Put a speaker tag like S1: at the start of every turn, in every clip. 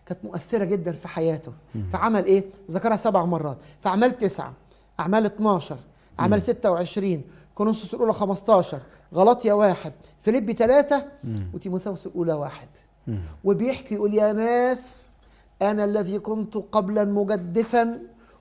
S1: كانت مؤثرة جدا في حياته فعمل ايه ذكرها سبع مرات فأعمال تسعة أعمال 12 أعمال 26 كورنثوس الأولى 15 غلطية واحد فيليبي ثلاثة وتيموثاوس الأولى واحد وبيحكي يقول يا ناس أنا الذي كنت قبلا مجدفا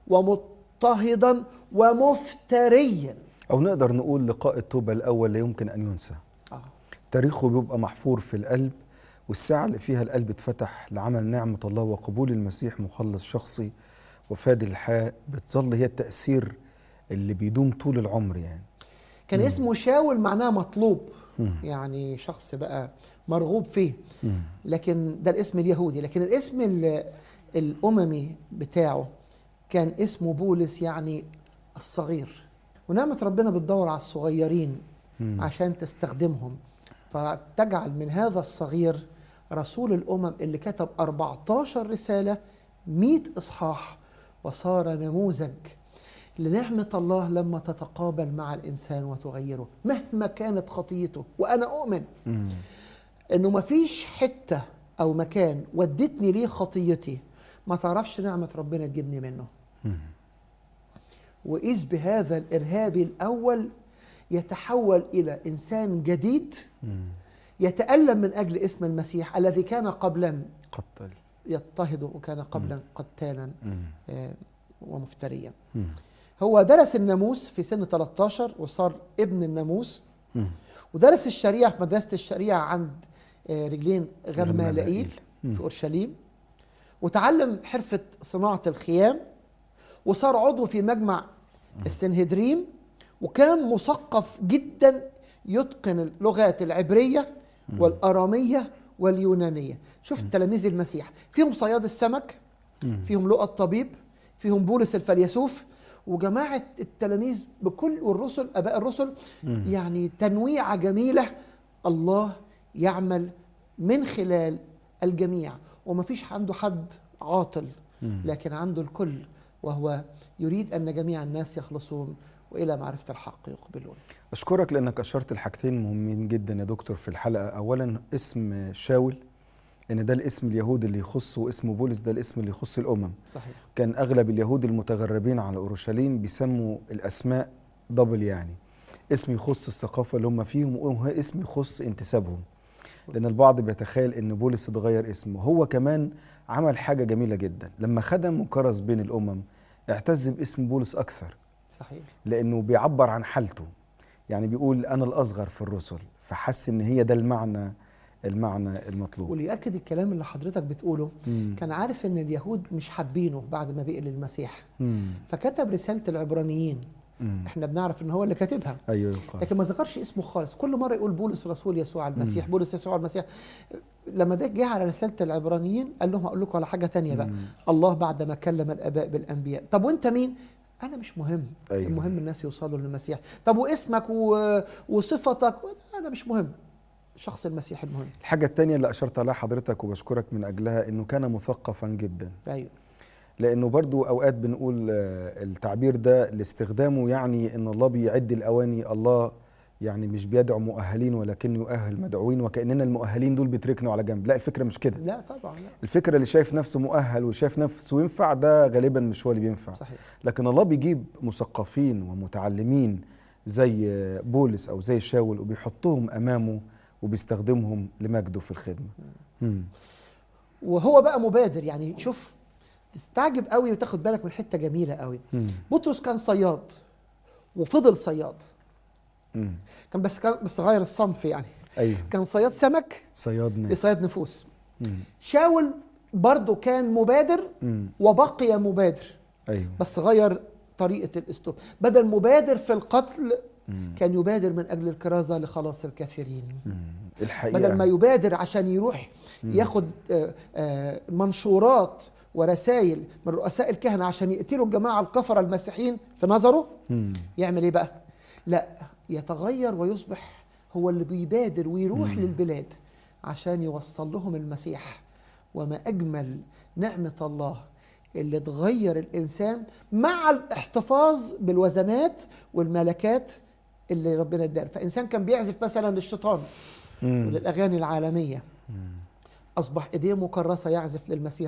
S1: ومضطهدا ومفتريا
S2: او نقدر نقول لقاء التوبه الاول لا يمكن ان ينسى
S1: آه.
S2: تاريخه بيبقى محفور في القلب والساعة اللي فيها القلب اتفتح لعمل نعمة الله وقبول المسيح مخلص شخصي وفادي الحياة بتظل هي التأثير اللي بيدوم طول العمر يعني
S1: كان اسمه شاول معناه مطلوب يعني شخص بقى مرغوب فيه لكن ده الاسم اليهودي لكن الاسم ال- الأممي بتاعه كان اسمه بولس يعني الصغير ونعمة ربنا بتدور على الصغيرين عشان تستخدمهم فتجعل من هذا الصغير رسول الأمم اللي كتب 14 رسالة 100 إصحاح وصار نموذج لنعمة الله لما تتقابل مع الإنسان وتغيره مهما كانت خطيته وأنا أؤمن
S2: مم.
S1: انه مفيش حته او مكان ودتني ليه خطيتي ما تعرفش نعمه ربنا تجيبني منه
S2: مم.
S1: واذ بهذا الارهابي الاول يتحول الى انسان جديد
S2: مم.
S1: يتالم من اجل اسم المسيح الذي كان قبلا
S2: قتل
S1: يضطهد وكان قبلا قتالا
S2: مم.
S1: آه، ومفتريا
S2: مم.
S1: هو درس الناموس في سن 13 وصار ابن الناموس
S2: مم.
S1: ودرس الشريعه في مدرسه الشريعه عند آه، رجلين غمالائيل
S2: غمالائيل. مم.
S1: في اورشليم وتعلم حرفه صناعه الخيام وصار عضو في مجمع السنهدريم وكان مثقف جدا يتقن اللغات العبريه والاراميه واليونانيه شوف تلاميذ المسيح فيهم صياد السمك
S2: مم.
S1: فيهم لقى الطبيب فيهم بولس الفيلسوف وجماعة التلاميذ بكل والرسل أباء الرسل
S2: مم.
S1: يعني تنويعة جميلة الله يعمل من خلال الجميع وما فيش عنده حد عاطل
S2: مم.
S1: لكن عنده الكل وهو يريد أن جميع الناس يخلصون وإلى معرفة الحق يقبلون
S2: أشكرك لأنك أشرت لحاجتين مهمين جدا يا دكتور في الحلقة أولا اسم شاول إن ده الاسم اليهودي اللي يخصه واسم بولس ده الاسم اللي يخص الأمم
S1: صحيح
S2: كان أغلب اليهود المتغربين على أورشليم بيسموا الأسماء دبل يعني اسم يخص الثقافة اللي هم فيهم وهو اسم يخص انتسابهم لأن البعض بيتخيل إن بولس اتغير اسمه هو كمان عمل حاجة جميلة جدا لما خدم وكرز بين الأمم اعتز باسم بولس أكثر
S1: صحيح
S2: لانه بيعبر عن حالته يعني بيقول انا الاصغر في الرسل فحس ان هي ده المعنى المعنى المطلوب
S1: وليأكد الكلام اللي حضرتك بتقوله
S2: مم.
S1: كان عارف ان اليهود مش حابينه بعد ما بقي للمسيح
S2: مم.
S1: فكتب رسالة العبرانيين
S2: مم.
S1: احنا بنعرف ان هو اللي كاتبها
S2: ايوه يقال
S1: لكن ما ذكرش اسمه خالص كل مره يقول بولس رسول يسوع المسيح بولس يسوع المسيح لما ده جه على رساله العبرانيين قال لهم هقول لكم على حاجه تانية بقى
S2: مم.
S1: الله بعد ما كلم الاباء بالانبياء طب وانت مين انا مش مهم
S2: أيوة.
S1: المهم الناس يوصلوا للمسيح طب واسمك و... وصفتك انا مش مهم شخص المسيح المهم
S2: الحاجه الثانيه اللي اشرت عليها حضرتك وبشكرك من اجلها انه كان مثقفا جدا
S1: ايوه
S2: لانه برضو اوقات بنقول آه، التعبير ده لاستخدامه يعني ان الله بيعد الاواني الله يعني مش بيدعو مؤهلين ولكن يؤهل مدعوين وكاننا المؤهلين دول بيتركنوا على جنب لا الفكره مش كده
S1: لا طبعا لا
S2: الفكره اللي شايف نفسه مؤهل وشايف نفسه ينفع ده غالبا مش هو اللي بينفع
S1: صحيح
S2: لكن الله بيجيب مثقفين ومتعلمين زي بولس او زي شاول وبيحطهم امامه وبيستخدمهم لمجده في الخدمه مم.
S1: وهو بقى مبادر يعني شوف تستعجب قوي وتاخد بالك من حته جميله قوي
S2: مم.
S1: بطرس كان صياد وفضل صياد
S2: مم.
S1: كان بس كان بس غير الصنف يعني
S2: ايوه
S1: كان صياد سمك
S2: صياد ناس
S1: لصياد نفوس
S2: مم.
S1: شاول برضه كان مبادر
S2: مم.
S1: وبقي مبادر
S2: ايوه
S1: بس غير طريقة الأسلوب بدل مبادر في القتل
S2: مم.
S1: كان يبادر من أجل الكرازة لخلاص الكثيرين
S2: مم. الحقيقه
S1: بدل ما يبادر عشان يروح ياخد آه، آه، منشورات ورسائل من رؤساء الكهنة عشان يقتلوا الجماعة الكفرة المسيحيين في نظره
S2: مم.
S1: يعمل ايه بقى؟ لا يتغير ويصبح هو اللي بيبادر ويروح
S2: مم.
S1: للبلاد عشان يوصل لهم المسيح وما اجمل نعمه الله اللي تغير الانسان مع الاحتفاظ بالوزنات والملكات اللي ربنا اداها فانسان كان بيعزف مثلا للشيطان
S2: مم.
S1: وللاغاني العالميه اصبح ايديه مكرسه يعزف للمسيح